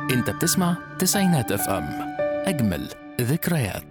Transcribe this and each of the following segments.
انت بتسمع تسعينات اف ام اجمل ذكريات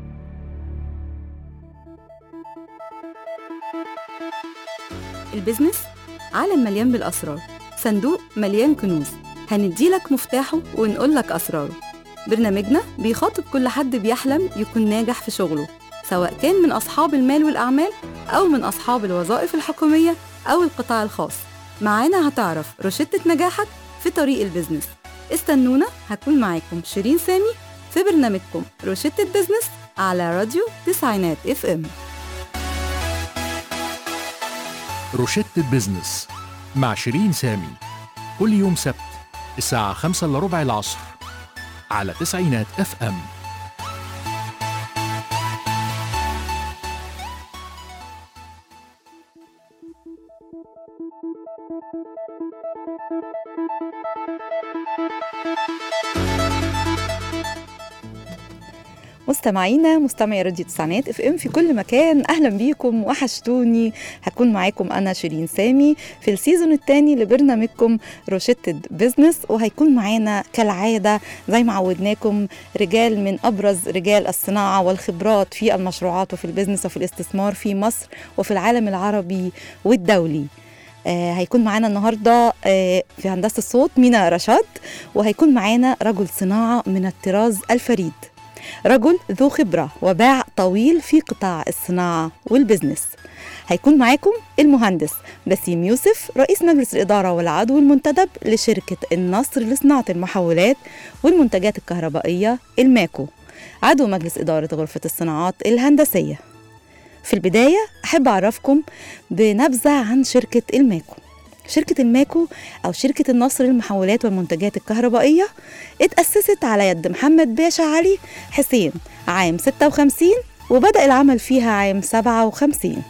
البزنس عالم مليان بالأسرار صندوق مليان كنوز هنديلك مفتاحه ونقولك أسراره برنامجنا بيخاطب كل حد بيحلم يكون ناجح في شغله سواء كان من أصحاب المال والأعمال أو من أصحاب الوظائف الحكومية أو القطاع الخاص معانا هتعرف روشتة نجاحك في طريق البزنس استنونا هكون معاكم شيرين سامي في برنامجكم روشتة بزنس على راديو تسعينات اف ام روشتة بزنس مع شيرين سامي كل يوم سبت الساعة خمسة إلا ربع العصر على تسعينات اف ام مستمعينا مستمعي راديو تسعينات اف ام في كل مكان اهلا بيكم وحشتوني هكون معاكم انا شيرين سامي في السيزون الثاني لبرنامجكم روشتة بزنس وهيكون معانا كالعاده زي ما عودناكم رجال من ابرز رجال الصناعه والخبرات في المشروعات وفي البزنس وفي الاستثمار في مصر وفي العالم العربي والدولي آه هيكون معانا النهارده آه في هندسه الصوت مينا رشاد وهيكون معانا رجل صناعه من الطراز الفريد رجل ذو خبرة وباع طويل في قطاع الصناعة والبزنس هيكون معاكم المهندس بسيم يوسف رئيس مجلس الإدارة والعضو المنتدب لشركة النصر لصناعة المحولات والمنتجات الكهربائية الماكو عضو مجلس إدارة غرفة الصناعات الهندسية في البداية أحب أعرفكم بنبذة عن شركة الماكو شركة الماكو أو شركة النصر للمحولات والمنتجات الكهربائية اتأسست على يد محمد باشا علي حسين عام 56 وبدأ العمل فيها عام 57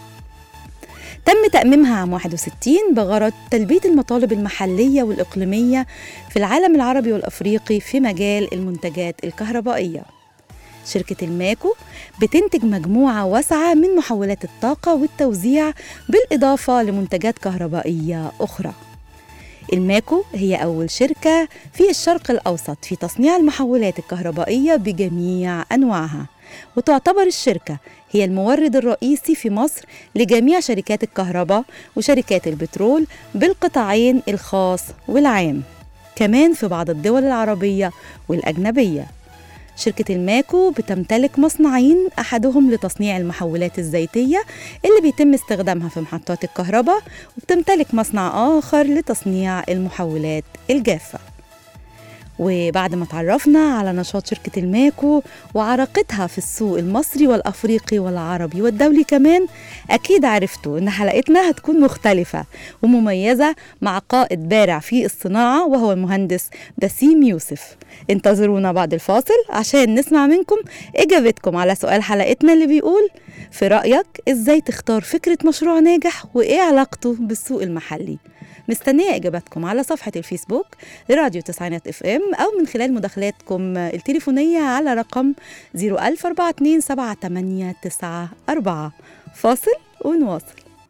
تم تأميمها عام 61 بغرض تلبية المطالب المحلية والإقليمية في العالم العربي والأفريقي في مجال المنتجات الكهربائية شركة الماكو بتنتج مجموعة واسعة من محولات الطاقة والتوزيع بالإضافة لمنتجات كهربائية أخرى الماكو هي أول شركة في الشرق الأوسط في تصنيع المحولات الكهربائية بجميع أنواعها وتعتبر الشركة هي المورد الرئيسي في مصر لجميع شركات الكهرباء وشركات البترول بالقطاعين الخاص والعام كمان في بعض الدول العربية والأجنبية شركة الماكو بتمتلك مصنعين أحدهم لتصنيع المحولات الزيتية اللي بيتم استخدامها في محطات الكهرباء وبتمتلك مصنع آخر لتصنيع المحولات الجافة وبعد ما تعرفنا على نشاط شركة الماكو وعراقتها في السوق المصري والأفريقي والعربي والدولي كمان أكيد عرفتوا إن حلقتنا هتكون مختلفة ومميزة مع قائد بارع في الصناعة وهو المهندس بسيم يوسف انتظرونا بعد الفاصل عشان نسمع منكم إجابتكم على سؤال حلقتنا اللي بيقول في رأيك إزاي تختار فكرة مشروع ناجح وإيه علاقته بالسوق المحلي مستنية إجاباتكم على صفحة الفيسبوك لراديو تسعينات اف ام أو من خلال مداخلاتكم التليفونية على رقم 014278894 فاصل ونواصل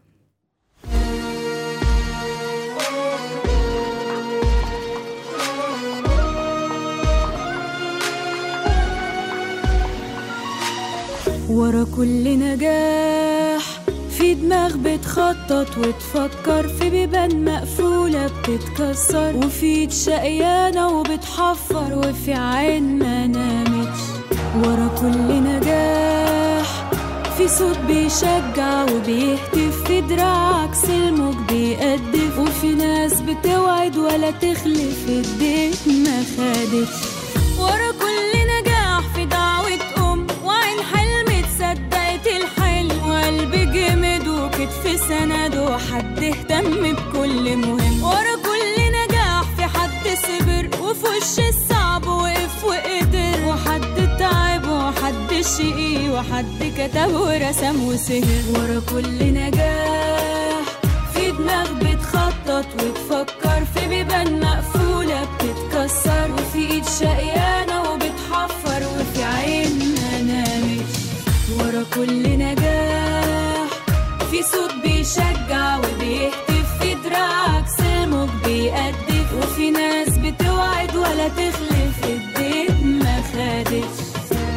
ورا كل نجاح في دماغ بتخطط وتفكر في بيبان مقفولة بتتكسر وفي ايد شقيانة وبتحفر وفي عين ما نامتش ورا كل نجاح في صوت بيشجع وبيهتف في دراع عكس الموج بيقدف وفي ناس بتوعد ولا تخلف الدين ما خدتش ورا كل نجاح في دعوة أم وعين حلم تصدقت الحلم وقلب جمد وكتف سند وحد اهتم بكل مهم ورا كل نجاح في حد صبر وفي وش الصعب وقف وقدر وحد تعب وحد شقي وحد كتب ورسم وسهر ورا كل نجاح في دماغ بتخطط وتفكر في بيبان مقفولة بتتكسر وفي ايد شقيانة وبتحفر وفي عين ما نامتش ورا كل نجاح في صوت بيشجع وبيهتف في دراعك سلمك بيقدف وفي ناس بتوعد ولا ولا تخلف البيت ما خدش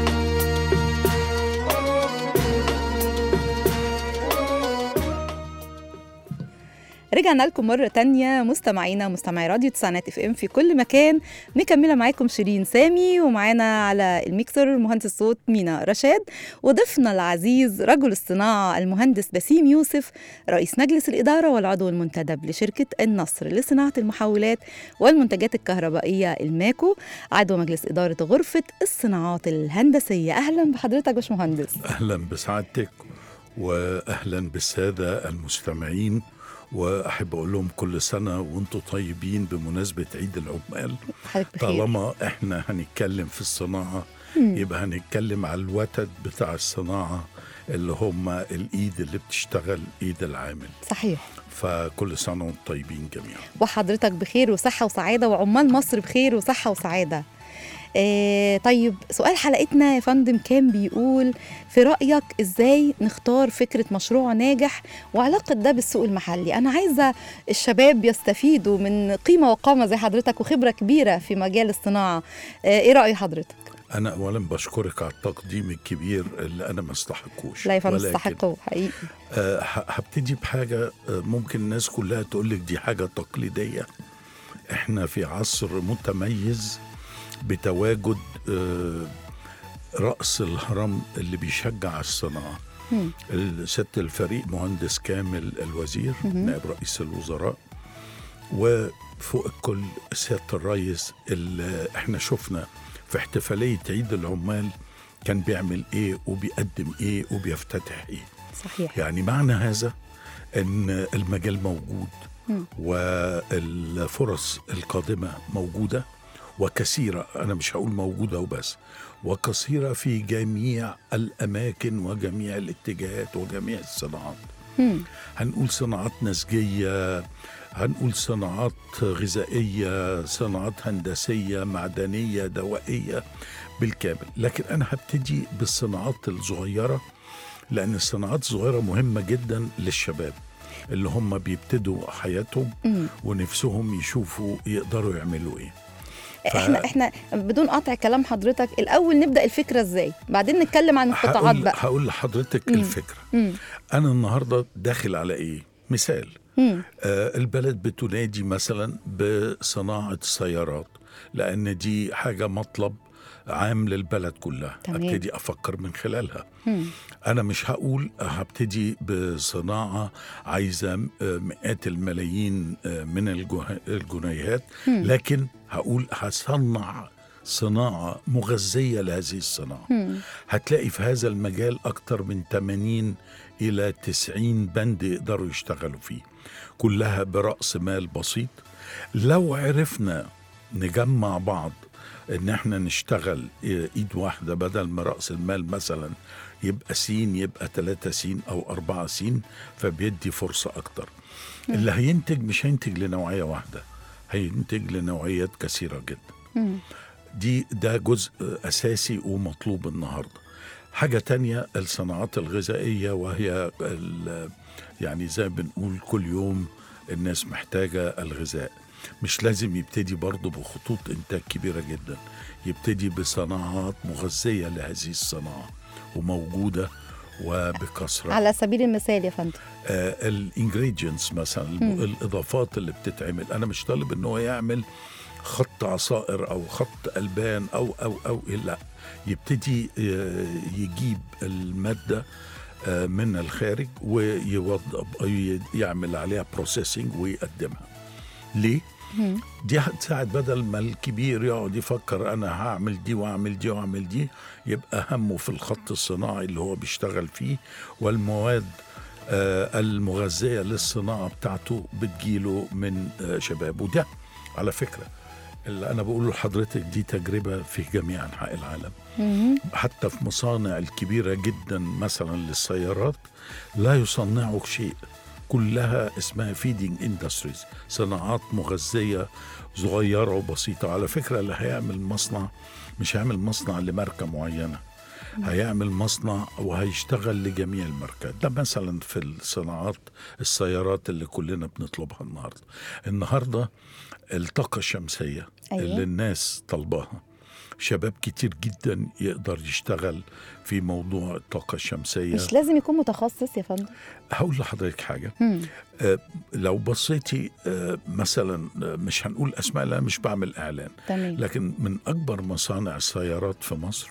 رجعنا لكم مرة تانية مستمعينا مستمعي راديو تسعينات اف ام في كل مكان مكملة معاكم شيرين سامي ومعانا على الميكسر مهندس الصوت مينا رشاد وضيفنا العزيز رجل الصناعة المهندس بسيم يوسف رئيس مجلس الإدارة والعضو المنتدب لشركة النصر لصناعة المحولات والمنتجات الكهربائية الماكو عضو مجلس إدارة غرفة الصناعات الهندسية أهلا بحضرتك باشمهندس اهلا بسعادتك واهلا بالساده المستمعين واحب اقول لهم كل سنه وانتم طيبين بمناسبه عيد العمال حضرتك بخير طالما احنا هنتكلم في الصناعه يبقى هنتكلم على الوتد بتاع الصناعه اللي هم الايد اللي بتشتغل ايد العامل صحيح فكل سنه وانتم طيبين جميعا وحضرتك بخير وصحة وسعادة وعمال مصر بخير وصحة وسعادة آه طيب سؤال حلقتنا يا فندم كان بيقول في رأيك ازاي نختار فكرة مشروع ناجح وعلاقة ده بالسوق المحلي انا عايزة الشباب يستفيدوا من قيمة وقامة زي حضرتك وخبرة كبيرة في مجال الصناعة آه ايه رأي حضرتك انا اولا بشكرك على التقديم الكبير اللي انا ما استحقوش لا يا فندم ولكن تستحقه حقيقي آه، ه- هبتدي بحاجة آه، ممكن الناس كلها تقول لك دي حاجة تقليدية احنا في عصر متميز بتواجد آه، رأس الهرم اللي بيشجع الصناعة مم. ست الفريق مهندس كامل الوزير نائب رئيس الوزراء وفوق الكل سيادة الرئيس اللي احنا شفنا في احتفالية عيد العمال كان بيعمل ايه وبيقدم ايه وبيفتتح ايه صحيح يعني معنى هذا ان المجال موجود مم. والفرص القادمه موجوده وكثيره انا مش هقول موجوده وبس وكثيره في جميع الاماكن وجميع الاتجاهات وجميع الصناعات مم. هنقول صناعات نسجيه هنقول صناعات غذائيه صناعات هندسيه معدنيه دوائيه بالكامل لكن انا هبتدي بالصناعات الصغيره لان الصناعات الصغيره مهمه جدا للشباب اللي هم بيبتدوا حياتهم مم. ونفسهم يشوفوا يقدروا يعملوا ايه ف- احنا احنا بدون قطع كلام حضرتك الاول نبدا الفكره ازاي بعدين نتكلم عن القطاعات هقول, بقى هقول لحضرتك مم. الفكره مم. انا النهارده داخل على ايه مثال مم. آه، البلد بتنادي مثلا بصناعة السيارات لأن دي حاجة مطلب عام للبلد كلها تمام. ابتدي أفكر من خلالها مم. أنا مش هقول هبتدي بصناعة عايزة آه، مئات الملايين آه، من الجه- الجنيهات لكن هقول هصنع صناعة مغذية لهذه الصناعة مم. هتلاقي في هذا المجال أكتر من 80 إلى 90 بند يقدروا يشتغلوا فيه كلها برأس مال بسيط لو عرفنا نجمع بعض ان احنا نشتغل ايد واحده بدل ما راس المال مثلا يبقى سين يبقى ثلاثة سين او أربعة سين فبيدي فرصه اكتر اللي هينتج مش هينتج لنوعيه واحده هينتج لنوعيات كثيره جدا مم. دي ده جزء أساسي ومطلوب النهاردة حاجة تانية الصناعات الغذائية وهي ال- يعني زي ما بنقول كل يوم الناس محتاجة الغذاء مش لازم يبتدي برضه بخطوط إنتاج كبيرة جدا يبتدي بصناعات مغذية لهذه الصناعة وموجودة وبكثرة على سبيل المثال يا فندم الانجريدينتس مثلا الب- الاضافات اللي بتتعمل انا مش طالب ان هو يعمل خط عصائر او خط البان او او او لا يبتدي آه، يجيب الماده آه، من الخارج ويوضب يعمل عليها بروسيسنج ويقدمها ليه مم. دي هتساعد بدل ما الكبير يقعد يفكر انا هعمل دي واعمل دي واعمل دي يبقى همه في الخط الصناعي اللي هو بيشتغل فيه والمواد آه، المغذية للصناعة بتاعته بتجيله من آه، شباب وده على فكرة اللي أنا بقوله لحضرتك دي تجربة في جميع أنحاء العالم مم. حتى في مصانع الكبيرة جدا مثلا للسيارات لا يصنعوا شيء كلها اسمها فيدنج اندستريز صناعات مغذية صغيرة وبسيطة على فكرة اللي هيعمل مصنع مش هيعمل مصنع لماركة معينة هيعمل مصنع وهيشتغل لجميع الماركات ده مثلا في الصناعات السيارات اللي كلنا بنطلبها النهارده النهارده الطاقه الشمسيه أيوة. اللي الناس طلباها شباب كتير جدا يقدر يشتغل في موضوع الطاقه الشمسيه مش لازم يكون متخصص يا فندم هقول لحضرتك حاجه مم. آه، لو بصيتي آه، مثلا آه، مش هنقول اسماء لا مش بعمل اعلان تمام لكن من اكبر مصانع السيارات في مصر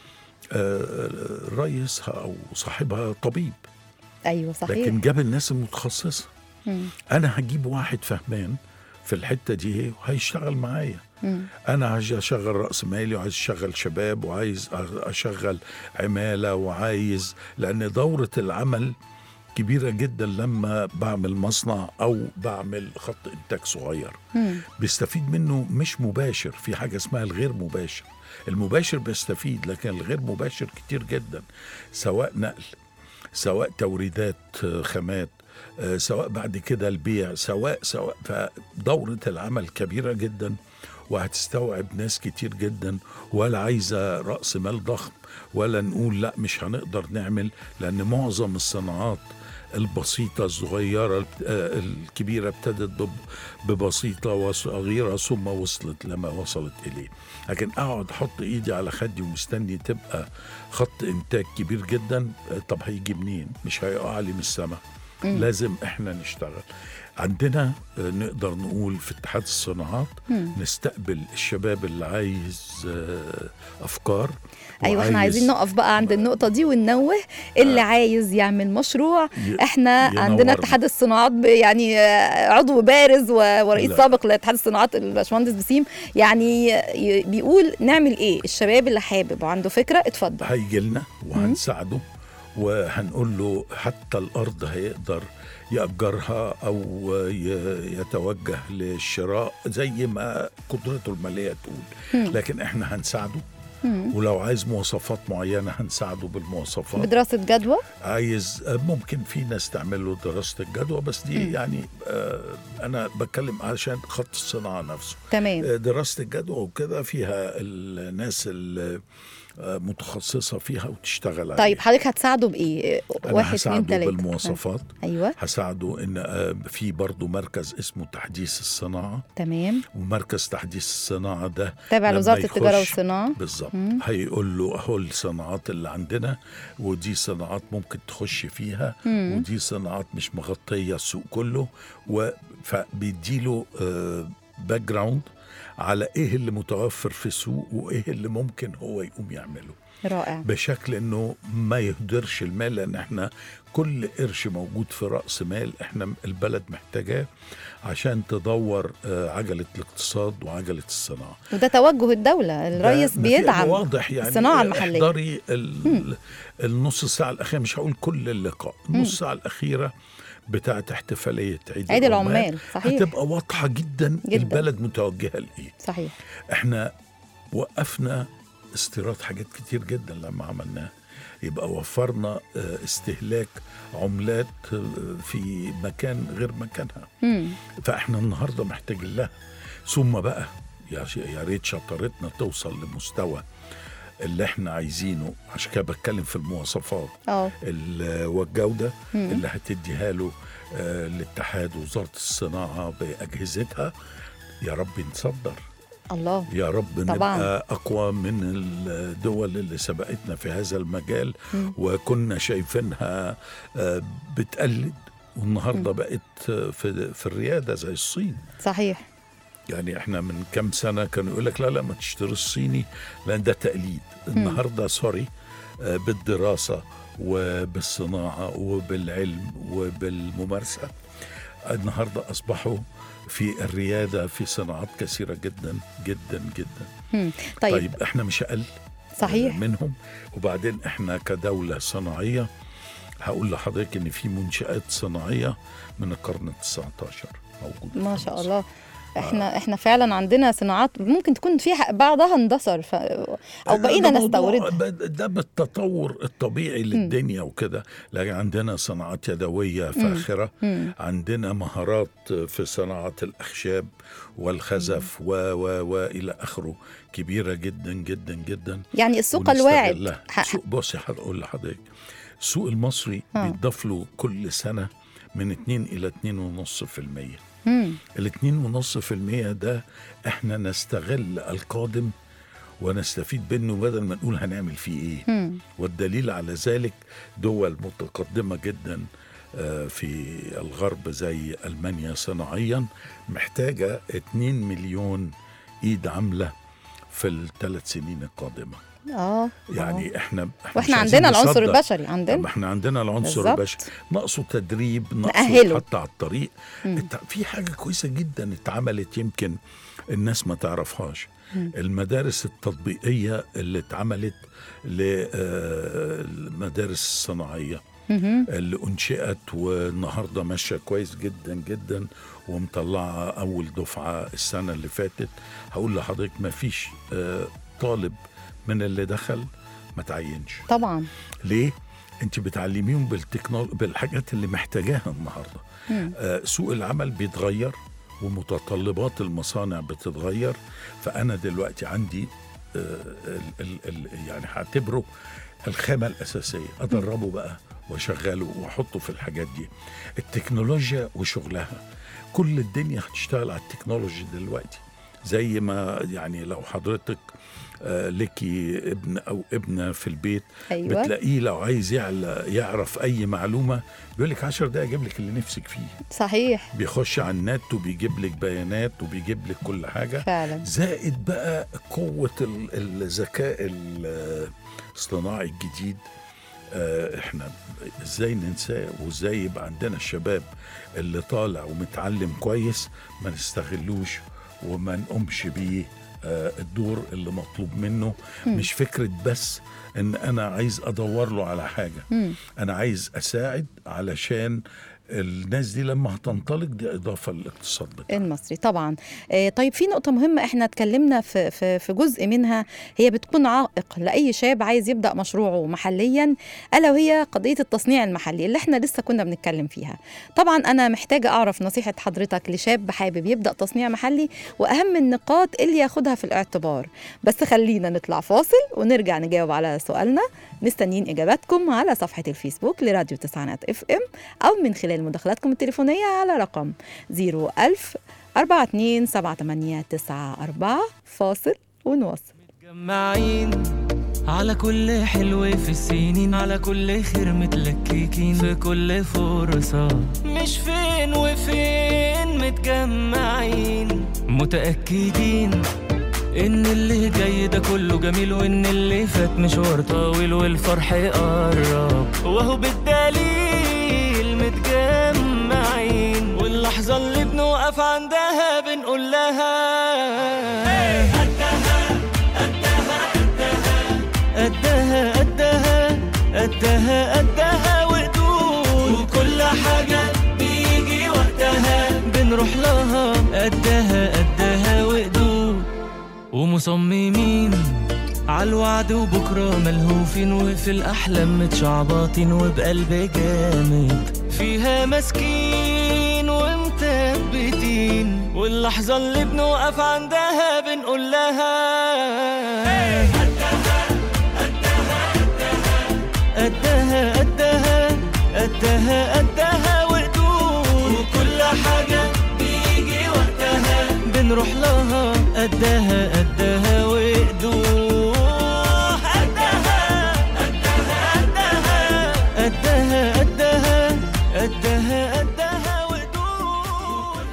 آه، رئيسها او صاحبها طبيب ايوه صحيح لكن جاب الناس المتخصصه مم. انا هجيب واحد فهمان في الحته دي وهيشتغل معايا مم. انا عايز اشغل راس مالي وعايز اشغل شباب وعايز اشغل عماله وعايز لان دوره العمل كبيره جدا لما بعمل مصنع او بعمل خط انتاج صغير مم. بيستفيد منه مش مباشر في حاجه اسمها الغير مباشر المباشر بيستفيد لكن الغير مباشر كتير جدا سواء نقل سواء توريدات آه، خامات آه، سواء بعد كده البيع سواء سواء فدورة العمل كبيرة جدا وهتستوعب ناس كتير جدا ولا عايزة رأس مال ضخم ولا نقول لا مش هنقدر نعمل لأن معظم الصناعات البسيطة الصغيرة آه، الكبيرة ابتدت بب- ببسيطة وصغيرة ثم وصلت لما وصلت إليه لكن أقعد أحط إيدي على خدي ومستني تبقى خط إنتاج كبير جدا آه، طب هيجي منين مش هيقع لي من السماء لازم إحنا نشتغل عندنا آه، نقدر نقول في اتحاد الصناعات نستقبل الشباب اللي عايز آه، أفكار ايوه احنا وعايز عايزين نقف بقى عند النقطه دي وننوه اللي عايز يعمل مشروع ي- احنا ينورنا. عندنا اتحاد الصناعات ب- يعني آه، عضو بارز و- ورئيس لا. سابق لاتحاد الصناعات الباشمهندس بسيم يعني ي- بيقول نعمل ايه الشباب اللي حابب وعنده فكره اتفضل هيجي لنا وهنساعده وهنقول له حتى الارض هيقدر يأجرها او ي- يتوجه للشراء زي ما قدرته الماليه تقول لكن احنا هنساعده ولو عايز مواصفات معينه هنساعده بالمواصفات بدراسه جدوى عايز ممكن في ناس تعمل له دراسه الجدوى بس دي يعني آه، انا بتكلم عشان خط الصناعه نفسه تمام دراسة الجدوى وكده فيها الناس المتخصصة فيها وتشتغل عليها طيب حضرتك هتساعده بايه أنا واحد اتنين هساعده تلاته بالمواصفات ايوه هساعده ان آه، في برضه مركز اسمه تحديث الصناعه تمام ومركز تحديث الصناعه ده تابع لما لوزاره التجاره يخش- والصناعه بالظبط هيقول له اهو الصناعات اللي عندنا ودي صناعات ممكن تخش فيها ودي صناعات مش مغطيه السوق كله و- فبيديله باك جراوند على ايه اللي متوفر في السوق وايه اللي ممكن هو يقوم يعمله رائع بشكل انه ما يهدرش المال لان احنا كل قرش موجود في راس مال احنا البلد محتاجاه عشان تدور آه، عجله الاقتصاد وعجله الصناعه وده توجه الدوله الرئيس ده- ده في بيدعم واضح يعني الصناعه المحليه احضري ال- النص ساعه الاخيره مش هقول كل اللقاء النص ساعه الاخيره بتاعت احتفاليه عيد, عيد العمال صحيح هتبقى واضحه جدا, جداً. البلد متوجهه لايه صحيح احنا وقفنا استيراد حاجات كتير جدا لما عملناه يبقى وفرنا آه، استهلاك عملات آه، في مكان غير مكانها مم. فاحنا النهارده محتاجين لها ثم بقى يا ش- يا ريت شطارتنا توصل لمستوى اللي احنا عايزينه عشان كده بتكلم في المواصفات اه ال- والجوده اللي هتديها له آه، الاتحاد ووزاره الصناعه باجهزتها يا رب نصدر الله يا رب طبعاً. نبقى أقوى من الدول اللي سبقتنا في هذا المجال وكنا شايفينها آه، بتقلد والنهارده بقت آه، في في الرياده زي الصين صحيح يعني احنا من كام سنه كانوا يقول لك لا لا ما تشتري الصيني لان ده تقليد النهارده سوري آه، بالدراسه وبالصناعه وبالعلم وبالممارسه النهارده اصبحوا في الرياده في صناعات كثيره جدا جدا جدا مم. طيب, طيب, طيب احنا مش اقل صحيح منهم وبعدين احنا كدوله صناعيه هقول لحضرتك ان في منشات صناعيه من القرن ال 19 موجوده ما في شاء مصر. الله احنا احنا فعلا عندنا صناعات ممكن تكون في حق- بعضها اندثر ف... او بقينا ده موضوع- نستوردها ب- ده بالتطور الطبيعي للدنيا وكده لكن عندنا صناعات يدوية فاخرة عندنا مهارات في صناعة الأخشاب والخزف و و وإلى آخره كبيرة جدا جدا جدا يعني السوق الواعد ونستغلها. ح- سوق بصي هقول لحضرتك السوق المصري آه. بيتضاف له كل سنة من 2 إلى 2.5% مم. الاتنين ونص في المية ده احنا نستغل القادم ونستفيد منه بدل ما نقول هنعمل فيه ايه مم. والدليل على ذلك دول متقدمة جدا آه، في الغرب زي ألمانيا صناعيا محتاجة 2 مليون إيد عاملة في الثلاث سنين القادمة اه يعني احنا, احنا واحنا مش عايزين عندنا العنصر نصدق. البشري طب عندنا احنا عندنا العنصر بالظبط. البشري ناقصه تدريب نأهله. ناقصه حتى على الطريق انت في حاجه كويسه جدا اتعملت يمكن الناس ما تعرفهاش المدارس التطبيقيه اللي اتعملت للمدارس الصناعيه مهم. اللي انشئت والنهارده ماشيه كويس جدا جدا ومطلعه اول دفعه السنه اللي فاتت هقول لحضرتك ما فيش آه، طالب من اللي دخل ما تعينش طبعا ليه؟ انت بتعلميهم بالتكنول... بالحاجات اللي محتاجاها النهارده. مم. آه سوق العمل بيتغير ومتطلبات المصانع بتتغير فانا دلوقتي عندي آه ال... ال... ال... يعني هعتبره الخامه الاساسيه ادربه بقى واشغله واحطه في الحاجات دي. التكنولوجيا وشغلها كل الدنيا هتشتغل على التكنولوجي دلوقتي زي ما يعني لو حضرتك آه، لكي ابن او ابنه في البيت أيوة. بتلاقيه لو عايز يعل- يعرف اي معلومه بيقول لك 10 دقايق اجيب لك اللي نفسك فيه صحيح بيخش على النت وبيجيب لك بيانات وبيجيب لك كل حاجه فعلا زائد بقى قوه ال- الذكاء ال- الاصطناعي الجديد آه، احنا ازاي ننساه وازاي يبقى عندنا الشباب اللي طالع ومتعلم كويس ما نستغلوش وما نقومش بيه آه، الدور اللي مطلوب منه مش فكرة بس ان انا عايز ادور له على حاجة مم. انا عايز اساعد علشان الناس دي لما هتنطلق دي اضافة للاقتصاد بتاعنا المصري طبعا آه، طيب في نقطة مهمة احنا اتكلمنا في, في, في جزء منها هي بتكون عائق لأي شاب عايز يبدأ مشروعه محليا ألا وهي قضية التصنيع المحلي اللي احنا لسه كنا بنتكلم فيها طبعا أنا محتاجة أعرف نصيحة حضرتك لشاب حابب يبدأ تصنيع محلي وأهم النقاط اللي ياخدها في الاعتبار بس خلينا نطلع فاصل ونرجع نجاوب على سؤالنا مستنيين إجاباتكم على صفحة الفيسبوك لراديو تسعينات اف ام أو من خلال مداخلاتكم التليفونية على رقم 01000 42 78 94 فاصل ونواصل متجمعين على كل حلو في السنين على كل خير متلككين في كل فرصة مش فين وفين متجمعين متأكدين إن اللي جاي ده كله جميل وإن اللي فات مشوار طويل والفرح قرب وهو بالدليل متجمعين واللحظة اللي بنوقف عندها بنقول لها قدها قدها قدها قدها وقدود وكل حاجة بيجي وقتها بنروح لها قدها قدها وقدود ومصممين عالوعد وبكرة ملهوفين وفي الأحلام متشعبطين وبقلب جامد فيها ماسكين ومثبتين واللحظة اللي بنوقف عندها بنقول لها قدها قدها قدها قدها وقدود وكل حاجة بيجي وقتها بنروح لها قدها قدها وقدود قدها قدها قدها قدها قدها قدها قدها وقدود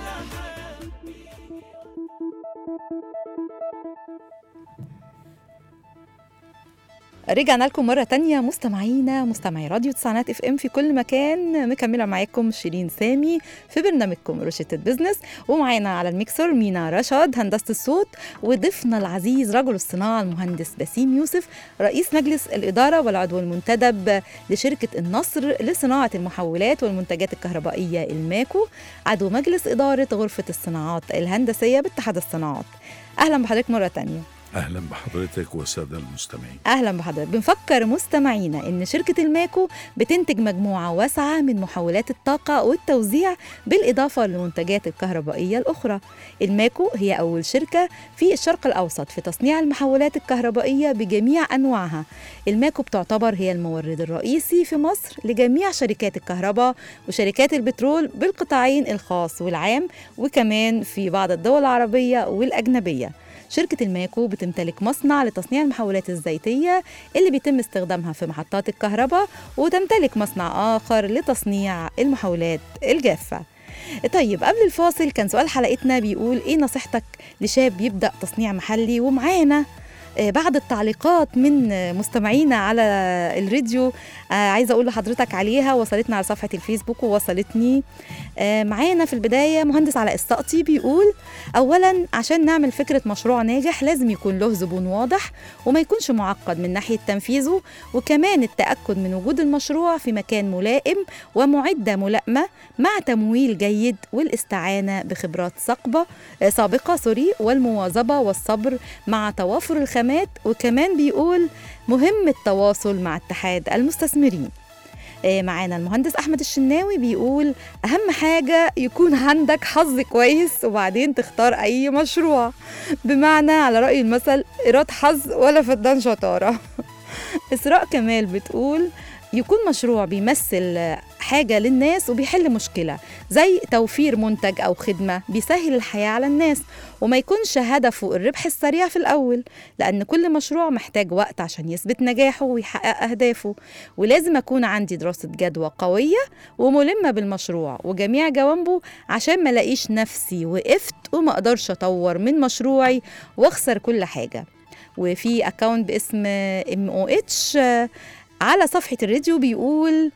رجعنا لكم مرة تانية مستمعينا مستمعي راديو تسعينات اف ام في كل مكان مكملة معاكم شيرين سامي في برنامجكم روشتة بزنس ومعانا على الميكسر مينا رشاد هندسة الصوت وضيفنا العزيز رجل الصناعة المهندس بسيم يوسف رئيس مجلس الإدارة والعضو المنتدب لشركة النصر لصناعة المحولات والمنتجات الكهربائية الماكو عضو مجلس إدارة غرفة الصناعات الهندسية باتحاد الصناعات أهلا بحضرتك مرة تانية اهلا بحضرتك والساده المستمعين اهلا بحضرتك بنفكر مستمعينا ان شركه الماكو بتنتج مجموعه واسعه من محولات الطاقه والتوزيع بالاضافه للمنتجات الكهربائيه الاخرى الماكو هي اول شركه في الشرق الاوسط في تصنيع المحولات الكهربائيه بجميع انواعها الماكو بتعتبر هي المورد الرئيسي في مصر لجميع شركات الكهرباء وشركات البترول بالقطاعين الخاص والعام وكمان في بعض الدول العربيه والاجنبيه شركة الماكو بتمتلك مصنع لتصنيع المحولات الزيتية اللي بيتم استخدامها في محطات الكهرباء وتمتلك مصنع آخر لتصنيع المحولات الجافة طيب قبل الفاصل كان سؤال حلقتنا بيقول ايه نصيحتك لشاب يبدأ تصنيع محلي ومعانا آه، بعد التعليقات من آه، مستمعينا على الراديو آه، عايزه اقول لحضرتك عليها وصلتنا على صفحه الفيسبوك ووصلتني آه، معانا في البدايه مهندس علاء السقطي بيقول اولا عشان نعمل فكره مشروع ناجح لازم يكون له زبون واضح وما يكونش معقد من ناحيه تنفيذه وكمان التاكد من وجود المشروع في مكان ملائم ومعده ملائمه مع تمويل جيد والاستعانه بخبرات سابقه آه، سابقه سوري والمواظبه والصبر مع توافر الخامات وكمان بيقول مهم التواصل مع اتحاد المستثمرين آه، معانا المهندس احمد الشناوي بيقول اهم حاجه يكون عندك حظ كويس وبعدين تختار اي مشروع بمعنى على راي المثل ايراد حظ ولا فدان شطاره اسراء كمال بتقول يكون مشروع بيمثل حاجة للناس وبيحل مشكلة زي توفير منتج أو خدمة بيسهل الحياة على الناس وما يكونش هدفه الربح السريع في الأول لأن كل مشروع محتاج وقت عشان يثبت نجاحه ويحقق أهدافه ولازم أكون عندي دراسة جدوى قوية وملمة بالمشروع وجميع جوانبه عشان ما لاقيش نفسي وقفت وما أقدرش أطور من مشروعي وأخسر كل حاجة وفي اكونت باسم ام او اتش على صفحه الراديو بيقول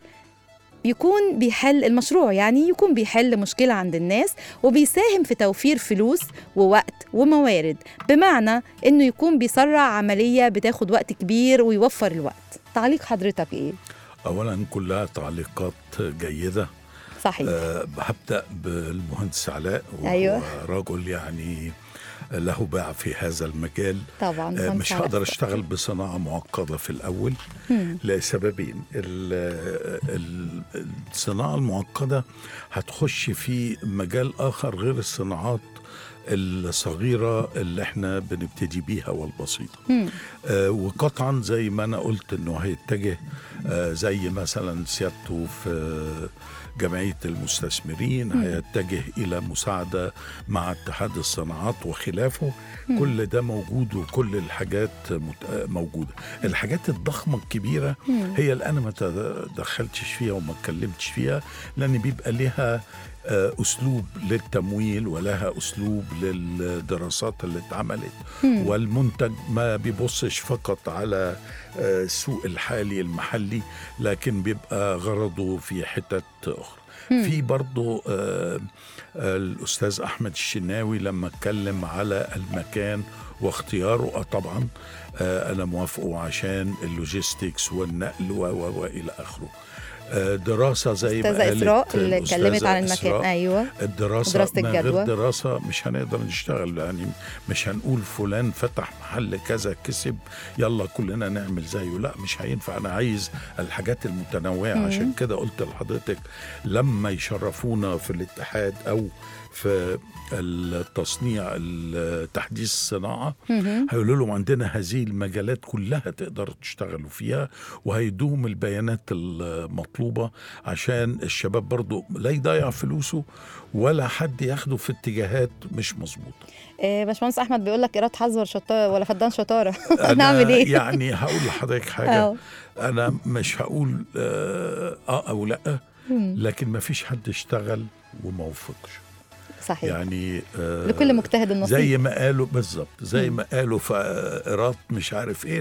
يكون بيحل المشروع يعني يكون بيحل مشكلة عند الناس وبيساهم في توفير فلوس ووقت وموارد بمعنى انه يكون بيسرع عملية بتاخد وقت كبير ويوفر الوقت تعليق حضرتك ايه؟ اولا كلها تعليقات جيده صحيح أه هبدا بالمهندس علاء وهو أيوة. رجل يعني له باع في هذا المجال طبعا آه، مهندس مش علاء. هقدر اشتغل بصناعه معقده في الاول مم. لسببين ال- ال- الصناعه المعقده هتخش في مجال اخر غير الصناعات الصغيره اللي احنا بنبتدي بيها والبسيطه مم. آه، وقطعا زي ما انا قلت انه هيتجه آه، زي مثلا سيادته في جمعيه المستثمرين هيتجه الى مساعده مع اتحاد الصناعات وخلافه كل ده موجود وكل الحاجات مت- آه، موجوده الحاجات الضخمه الكبيره هي اللي انا ما تدخلتش فيها وما اتكلمتش فيها لان بيبقى لها آه، اسلوب للتمويل ولها اسلوب للدراسات اللي اتعملت والمنتج ما بيبصش فقط على آه، السوق الحالي المحلي لكن بيبقى غرضه في حتت اخرى في برضه آه، آه، الاستاذ احمد الشناوي لما اتكلم على المكان واختياره آه طبعا آه، انا موافقه عشان اللوجيستكس والنقل و و والى اخره آه، دراسه زي ما استاذة قالت اسراء اللي اتكلمت الأستاذة عن المكان إسراء. ايوه الدراسة ودراسة من الجدوى. غير دراسة مش هنقدر نشتغل يعني مش هنقول فلان فتح محل كذا كسب يلا كلنا نعمل زيه لا مش هينفع أنا عايز الحاجات المتنوعة عشان كده قلت لحضرتك لما يشرفونا في الاتحاد أو في التصنيع تحديث الصناعة هيقولوا لهم عندنا هذه المجالات كلها تقدروا تشتغلوا فيها وهيدوم البيانات المطلوبة عشان الشباب برضو لا يضيع فلوسه ولا حد ياخده في اتجاهات مش مظبوطة آه، باشمهندس احمد بيقول لك ايراد حظ ولا شطاره ولا فدان شطاره أنا نعمل ايه؟ يعني هقول لحضرتك حاجة أه. أنا مش هقول آه, آه أو لأ لكن ما فيش حد اشتغل وما وفقش صحيح يعني آه لكل مجتهد نصيب زي ما قالوا بالظبط زي ما قالوا في ايراد مش عارف ايه لا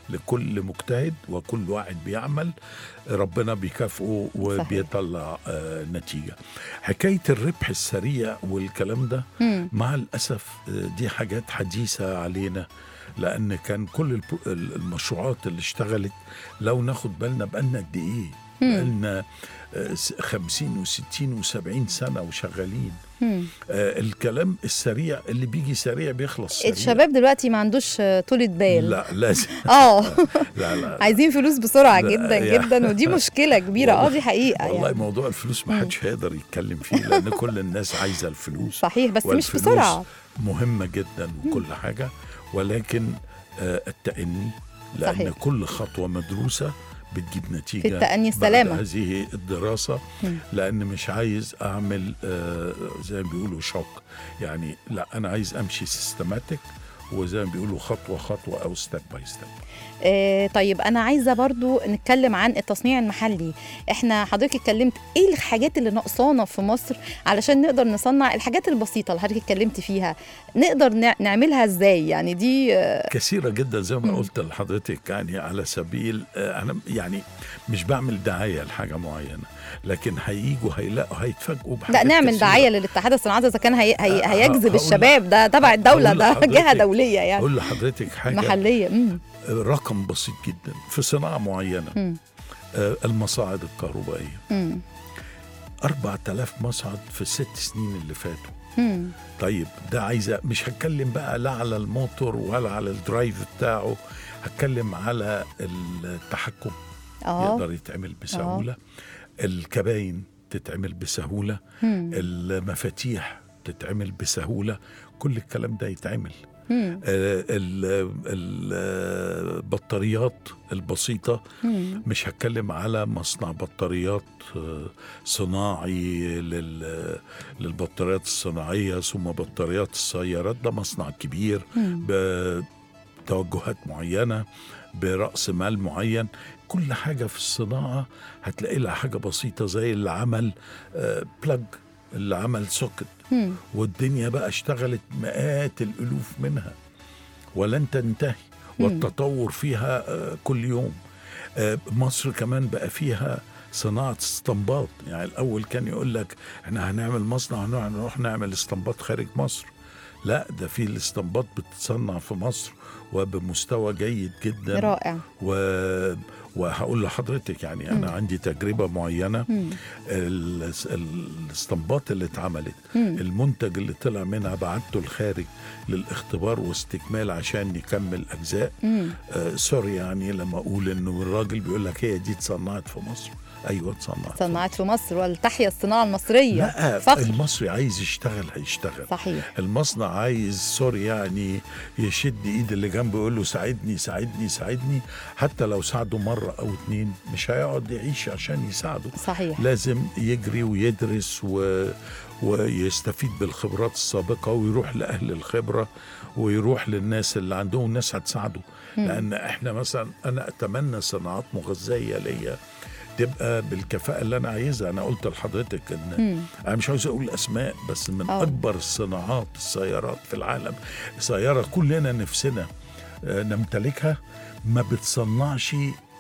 لكل مجتهد وكل واحد بيعمل ربنا بيكافئه وبيطلع آه نتيجه حكايه الربح السريع والكلام ده مم. مع الاسف آه، دي حاجات حديثه علينا لان كان كل الب- ال- المشروعات اللي اشتغلت لو ناخد بالنا بقالنا قد ايه بقالنا آه، س- خمسين وستين وسبعين سنة وشغالين مم. آه، الكلام السريع اللي بيجي سريع بيخلص سريع الشباب دلوقتي ما عندوش آه، طولة بال لا لازم اه لا لا عايزين فلوس بسرعة لا، جدا يا- جدا ودي مشكلة كبيرة اه دي حقيقة والله يعني موضوع الفلوس ما حدش هيقدر يتكلم فيه لأن كل الناس عايزة الفلوس صحيح بس مش والفلوس بسرعة مهمة جدا وكل حاجة ولكن آه، التأني لأن صحيح. كل خطوة مدروسة بتجيب نتيجة في التأني بعد السلامة. هذه الدراسة مم. لأن مش عايز أعمل آه، زي ما بيقولوا شوك يعني لا أنا عايز أمشي سيستماتيك وزي ما بيقولوا خطوة خطوة أو ستيب باي ستيب آه طيب انا عايزه برضو نتكلم عن التصنيع المحلي احنا حضرتك اتكلمت ايه الحاجات اللي ناقصانا في مصر علشان نقدر نصنع الحاجات البسيطه اللي حضرتك اتكلمت فيها نقدر نع- نعملها ازاي يعني دي آه، كثيرة جدا زي ما قلت لحضرتك يعني على سبيل آه، أنا يعني مش بعمل دعاية لحاجة معينة لكن هيجوا هيلاقوا هيتفاجئوا لا بحاجات نعمل كثيرة. دعايه للاتحاد الصناعات اذا كان هي هي آه، هيجذب هقول الشباب ده تبع الدوله هقول ده لحضرتك- جهه دوليه يعني أقول لحضرتك حاجة محليه امم رقم بسيط جدا في صناعة معينة مم. آه، المصاعد الكهربائية امم 4000 مصعد في الست سنين اللي فاتوا امم طيب ده عايزة مش هتكلم بقى لا على الموتور ولا على الدرايف بتاعه هتكلم على التحكم اه يقدر يتعمل بسهولة الكباين تتعمل بسهولة مم. المفاتيح تتعمل بسهولة كل الكلام ده يتعمل مم. آه، ال- ال- البطاريات البسيطة مم. مش هتكلم على مصنع بطاريات آه، صناعي لل- للبطاريات الصناعية ثم بطاريات السيارات ده مصنع كبير مم. بتوجهات معينة برأس مال معين كل حاجة في الصناعة هتلاقي لها حاجة بسيطة زي اللي عمل بلاج اللي عمل سوكت مم. والدنيا بقى اشتغلت مئات الألوف منها ولن تنتهي مم. والتطور فيها آه، كل يوم آه، مصر كمان بقى فيها صناعة استنباط يعني الأول كان يقول لك احنا هنعمل مصنع هنروح نعمل استنباط خارج مصر لا ده في الاستنباط بتتصنع في مصر وبمستوى جيد جدا رائع و... وهقول لحضرتك يعني انا عندي تجربه معينه مم. ال- الاستنباط اللي اتعملت مم. المنتج اللي طلع منها بعته الخارج للاختبار واستكمال عشان نكمل اجزاء مم. آه سوري يعني لما اقول انه الراجل بيقول لك هي دي اتصنعت في مصر ايوه اتصنعت في صنعت في مصر ولتحيا الصناعه المصريه لا فخر المصري عايز يشتغل هيشتغل صحيح المصنع عايز سوري يعني يشد ايد اللي جنبه يقول له ساعدني ساعدني ساعدني حتى لو ساعده مره او اتنين مش هيقعد يعيش عشان يساعده صحيح لازم يجري ويدرس و... ويستفيد بالخبرات السابقه ويروح لاهل الخبره ويروح للناس اللي عندهم ناس هتساعده لان احنا مثلا انا اتمنى صناعات مغذيه ليا تبقى بالكفاءه اللي انا عايزها انا قلت لحضرتك ان مم. انا مش عاوز اقول اسماء بس من آه. أوه. اكبر الصناعات السيارات في العالم سياره كلنا نفسنا آه، نمتلكها ما بتصنعش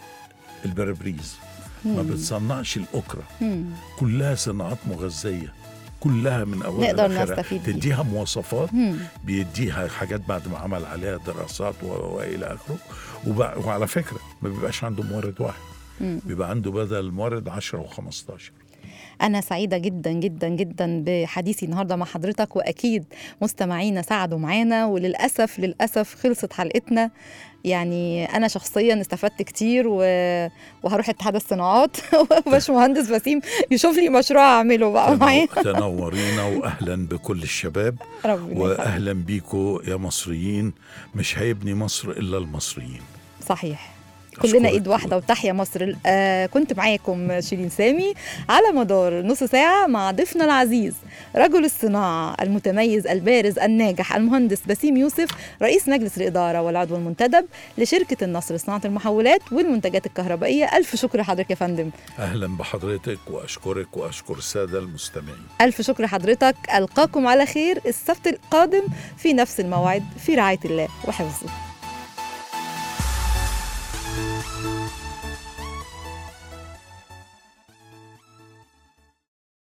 البرابريز ما بتصنعش الاوكرا مم. كلها صناعات مغذيه كلها من اولها نقدر لاخرها نستفيد بيها. تديها مواصفات مم. بيديها حاجات بعد ما عمل عليها دراسات و- والى اخره وبع- وعلى فكره ما بيبقاش عنده مورد واحد مم. بيبقى عنده بدل المورد 10 و15 أنا سعيدة جدا جدا جدا بحديثي النهاردة مع حضرتك وأكيد مستمعينا ساعدوا معانا وللأسف للأسف خلصت حلقتنا يعني أنا شخصيا استفدت كتير و... وهروح اتحاد الصناعات وباشمهندس بسيم يشوف لي مشروع أعمله بقى معايا تنو- تنورينا واهلا بكل الشباب ربنا يخليك. واهلا بيكم يا مصريين مش هيبني مصر الا المصريين صحيح كلنا أشكرك. ايد واحده وتحيا مصر آه كنت معاكم شيرين سامي على مدار نص ساعه مع ضيفنا العزيز رجل الصناعه المتميز البارز الناجح المهندس بسيم يوسف رئيس مجلس الاداره والعضو المنتدب لشركه النصر لصناعه المحولات والمنتجات الكهربائيه الف شكر لحضرتك يا فندم اهلا بحضرتك واشكرك واشكر الساده المستمعين الف شكر لحضرتك القاكم على خير السبت القادم في نفس الموعد في رعايه الله وحفظه